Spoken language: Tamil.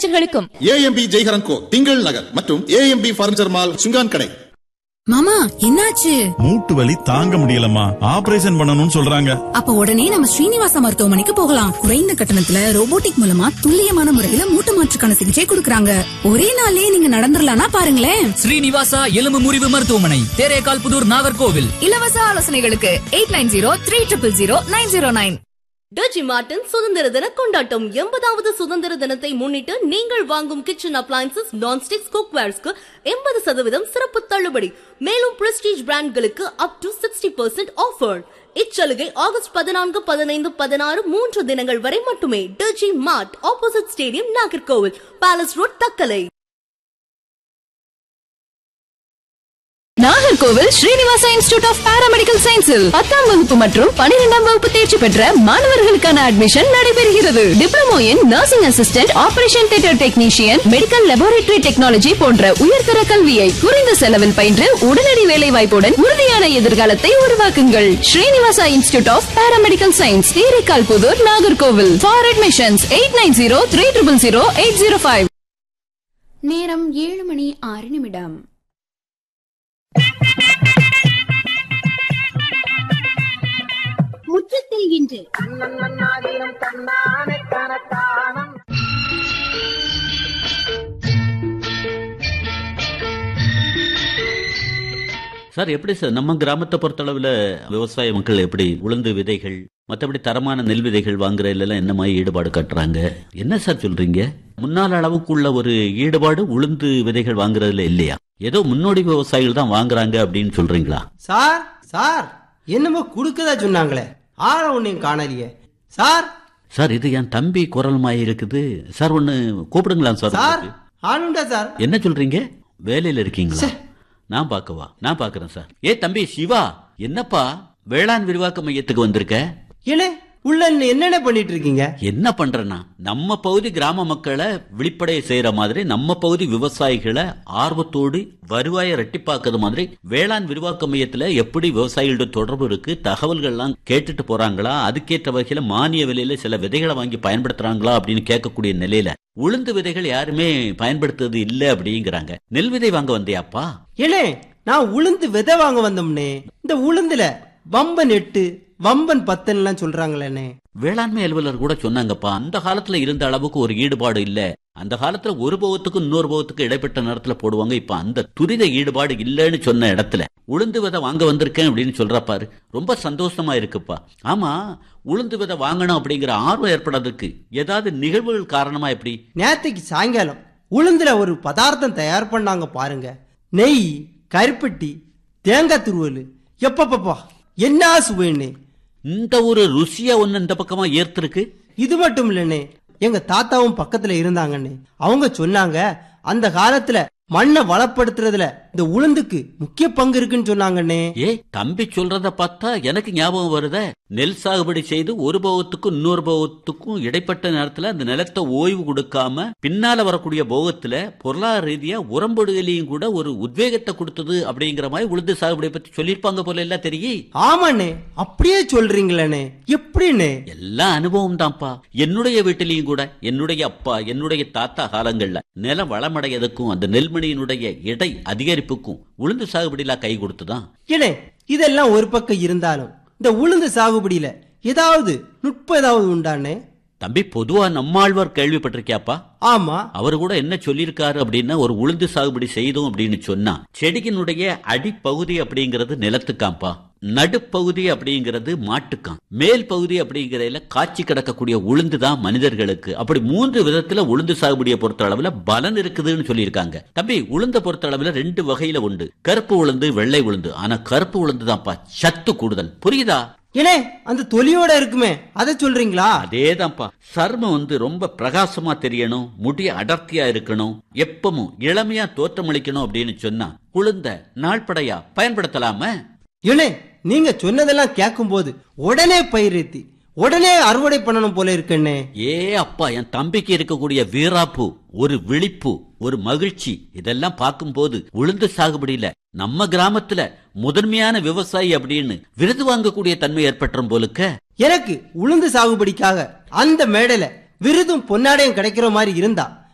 பர்னிச்சர்களுக்கும் ஏஎம்பி ஜெய்ஹரன் கோ திங்கள் நகர் மற்றும் ஏஎம்பி பர்னிச்சர் மால் சுங்கான் கடை மாமா என்னாச்சு மூட்டு வலி தாங்க முடியலம்மா ஆபரேஷன் பண்ணணும்னு சொல்றாங்க அப்ப உடனே நம்ம ஸ்ரீனிவாசா மருத்துவமனைக்கு போகலாம் குறைந்த கட்டணத்துல ரோபோட்டிக் மூலமா துல்லியமான முறையில மூட்டு மாற்றுக்கான சிகிச்சை கொடுக்கறாங்க ஒரே நாள்லயே நீங்க நடந்துடலாம்னா பாருங்களேன் ஸ்ரீனிவாசா எலும்பு முறிவு மருத்துவமனை தேரேகால் புதூர் நாகர்கோவில் இலவச ஆலோசனைகளுக்கு eight nine zero three triple zero nine zero nine டஜி மார்டன் சுதந்திர தின கொண்டாட்டம் எண்பதாவது சுதந்திர தினத்தை முன்னிட்டு நீங்கள் வாங்கும் கிச்சன் அப்ளைன்சஸ் நான்ஸ்டிக் குக்வேர்ஸ்க்கு எண்பது சதவீதம் சிறப்பு தள்ளுபடி மேலும் பிரஸ்டீஜ் பிராண்ட்களுக்கு up to sixty percent offer இச்சலுகை ஆகஸ்ட் பதினான்கு பதினைந்து பதினாறு மூன்று தினங்கள் வரை மட்டுமே டஜி mart opposite stadium Nagercoil palace road Thuckalay Nagercoil Srinivasa institute of paramedical சயின்ஸில் பத்தாம் வகுப்பு மற்றும் பன்னிரெண்டாம் வகுப்பு தேர்ச்சி பெற்ற மாணவர்களுக்கான அட்மிஷன் நடைபெறுகிறது diploma in nursing assistant operation theatre technician medical laboratory technology போன்ற உயர்தர கல்வியை குறைந்த செலவில் பயின்று உடனடி வேலை வாய்ப்புடன் உறுதியான எதிர்காலத்தை உருவாக்குங்கள் Srinivasa institute of paramedical science Therikal Puthur Nagercoil for admissions eight nine zero three triple zero eight zero five நேரம் ஏழு மணி ஆறு நிமிடம் முற்றத்தில் இன்று சார் எப்படி சார் நம்ம கிராமத்தை பொறுத்தளவுல விவசாய மக்கள் எப்படி உளுந்து விதைகள் மற்றபடி தரமான நெல் விதைகள் வாங்குறதுல என்ன மாதிரி ஈடுபாடு காட்டுறாங்க என்ன சார் சொல்றீங்க முன்னாள் அளவுக்குள்ள ஒரு ஈடுபாடு உளுந்து விதைகள் வாங்குறதுல இல்லையா ஏதோ முன்னோடி விவசாயிகள் தான் வாங்குறாங்க அப்படின்னு சொல்றீங்களா சார் சார் என்னமோ குடுக்கதா சொன்னாங்களே ஆள ஒன்னையும் காணலையே சார் சார் இது என் தம்பி குரல் மாய் இருக்குது சார் ஒன்னு கூப்பிடுங்களா சார் சார் உங்களுக்கு? ஆளுண்டா சார் என்ன சொல்றீங்க வேலையில இருக்கீங்களா நான் பார்க்கவா நான் பார்க்கறேன் சார் ஏ தம்பி சிவா என்னப்பா வேளாண் விரிவாக்க மையத்துக்கு வந்திருக்க ஏனே உள்ள என்ன- என்னென்ன பண்ணிட்டு இருக்கீங்க என்ன பண்றேன்னா நம்ம பகுதி கிராம மக்களை விழிப்படைய செய்யற மாதிரி நம்ம பகுதி விவசாயிகளை ஆர்வத்தோடு வருவாயை ரெட்டிப்பாக்குறது மாதிரி வேளாண் விரிவாக்க மையத்துல எப்படி விவசாயிகளோட தொடர்பு இருக்கு தகவல்கள்லாம் கேட்டுட்டு போறாங்களா அதுக்கேற்ற வகையில மானிய விலையில சில விதைகளை வாங்கி பயன்படுத்துறாங்களா அப்படின்னு கேட்கக்கூடிய நிலையில உளுந்து விதைகள் யாருமே பயன்படுத்துறது இல்ல அப்படிங்கிறாங்க நெல் விதை வாங்க வந்தியாப்பா ஏனே நான் உளுந்து விதை வாங்க வந்தோம்னே இந்த உளுந்துல வம்பன் எட்டு வம்பன் பத்தன்லாம் சொல்றாங்களேனே வேளாண்மை அலுவலர் கூட சொன்னாங்கப்பா அந்த காலத்துல இருந்த அளவுக்கு ஒரு ஈடுபாடு இல்ல அந்த காலத்துல ஒரு போகத்துக்கும் இன்னொரு போகத்துக்கு இடைப்பட்ட நேரத்துல போடுவாங்க இப்ப அந்த துரித ஈடுபாடு இல்லைன்னு சொன்ன இடத்துல உளுந்து விதை வாங்க வந்திருக்கேன் அப்படின்னு சொல்றா பாரு ரொம்ப சந்தோஷமா இருக்குப்பா ஆமா உளுந்து விதை வாங்கணும் அப்படிங்கிற ஆர்வம் ஏற்படுறதுக்கு ஏதாவது நிகழ்வுகள் காரணமா எப்படி நேத்தைக்கு சாயங்காலம் உளுந்துல ஒரு பதார்த்தம் தயார் பண்ணாங்க பாருங்க நெய் கருப்பட்டி தேங்காய் துருவல் எப்பப்பப்பா என்ன சுவைன்னு இந்த ஒரு ருசியா ஒண்ணு இந்த பக்கமா ஏர்த்திருக்கு இது மட்டும் இல்லனே எங்க தாத்தாவும் பக்கத்துல இருந்தாங்கன்னு அவங்க சொன்னாங்க அந்த காலத்துல மண்ணை வளப்படுத்துறதுல இந்த உளுந்துக்கு முக்கிய பங்கு இருக்குன்னு சொன்னாங்கண்ணே ஏ தம்பி சொல்றத பார்த்தா எனக்கு ஞாபகம் வருதே நெல் சாகுபடி செய்து ஒரு போகத்துக்கும் இன்னொரு போகத்துக்கும் இடைப்பட்ட நேரத்துல அந்த நிலத்தை ஓய்வு கொடுக்காம பின்னால வரக்கூடிய போகத்துல பொருளாதார ரீதியா உரம்படுகளையும் கூட ஒரு உத்வேகத்தை கொடுத்தது அப்படிங்கிற மாதிரி உளுந்து சாகுபடியை பத்தி சொல்லியிருப்பாங்க போல எல்லாம் தெரியும் ஆமாண்ணே அப்படியே சொல்றீங்களே எப்படின்னு எல்லாம் அனுபவம் தான்ப்பா என்னுடைய வீட்டிலையும் கூட என்னுடைய அப்பா என்னுடைய தாத்தா காலங்கள்ல நிலம் வளமடையதுக்கும் அந்த நெல்மணியினுடைய எடை அதிகரிப்புக்கும் உளுந்து சாகுபடியில கை கொடுத்துதான் ஏனே இதெல்லாம் ஒரு பக்கம் இருந்தாலும் இந்த உளுந்து சாகுபடியில ஏதாவது நுட்பம் ஏதாவது உண்டானே தம்பி பொதுவா நம்மாழ்வார் கேள்விப்பட்டிருக்கியாப்பா ஆமா அவர் கூட என்ன சொல்லியிருக்காரு அப்படின்னா ஒரு உளுந்து சாகுபடி செய்தோம் அப்படின்னு சொன்னா செடியினுடைய அடிப்பகுதி அப்படிங்கிறது நிலத்துக்காம்பா நடுப்பகுதி அப்படிங்கிறது மாட்டுக்காம் மேல் பகுதி அப்படிங்கிறதுல காய்ச்சி கிடக்கக்கூடிய உளுந்து தான் மனிதர்களுக்கு அப்படி மூன்று விதத்துல உளுந்து சாகுபடியை பொறுத்த அளவுல பலன் இருக்குதுன்னு சொல்லியிருக்காங்க தம்பி உளுந்த பொறுத்த அளவுல ரெண்டு வகையில உண்டு கருப்பு உளுந்து வெள்ளை உளுந்து ஆனா கருப்பு உளுந்து தான்ப்பா சத்து கூடுதல் புரியுதா ஏனே அந்த தொலியோட இருக்குமே அதை சொல்றீங்களா அதேதான்ப்பா சர்மம் வந்து ரொம்ப பிரகாசமா தெரியணும் முடி அடர்த்தியா இருக்கணும் எப்பவும் இளமையா தோற்றமளிக்கணும் அப்படின்னு சொன்னா உளுந்த நாள்படையா பயன்படுத்தலாமா ஏனே நீங்க சொன்னதெல்லாம் கேட்கும்போது உடனே பயிரேத்தி உடனே அறுவடை பண்ணணும் போல இருக்கண்ணே ஏ அப்பா என் தம்பிக்கு இருக்கக்கூடிய வீராப்பு ஒரு விழிப்பு ஒரு மகிழ்ச்சி இதெல்லாம் பார்க்கும்போது உளுந்து சாகுபடியில நம்ம கிராமத்துல முதன்மையான விவசாயி அப்படின்னு விருது வாங்கக்கூடிய தன்மை ஏற்பட்டுரும் போலுக்க எனக்கு உளுந்து சாகுபடிக்காக அந்த மேடையில விருதும் பொன்னாடையும் கிடைக்கிற மாதிரி இருந்தா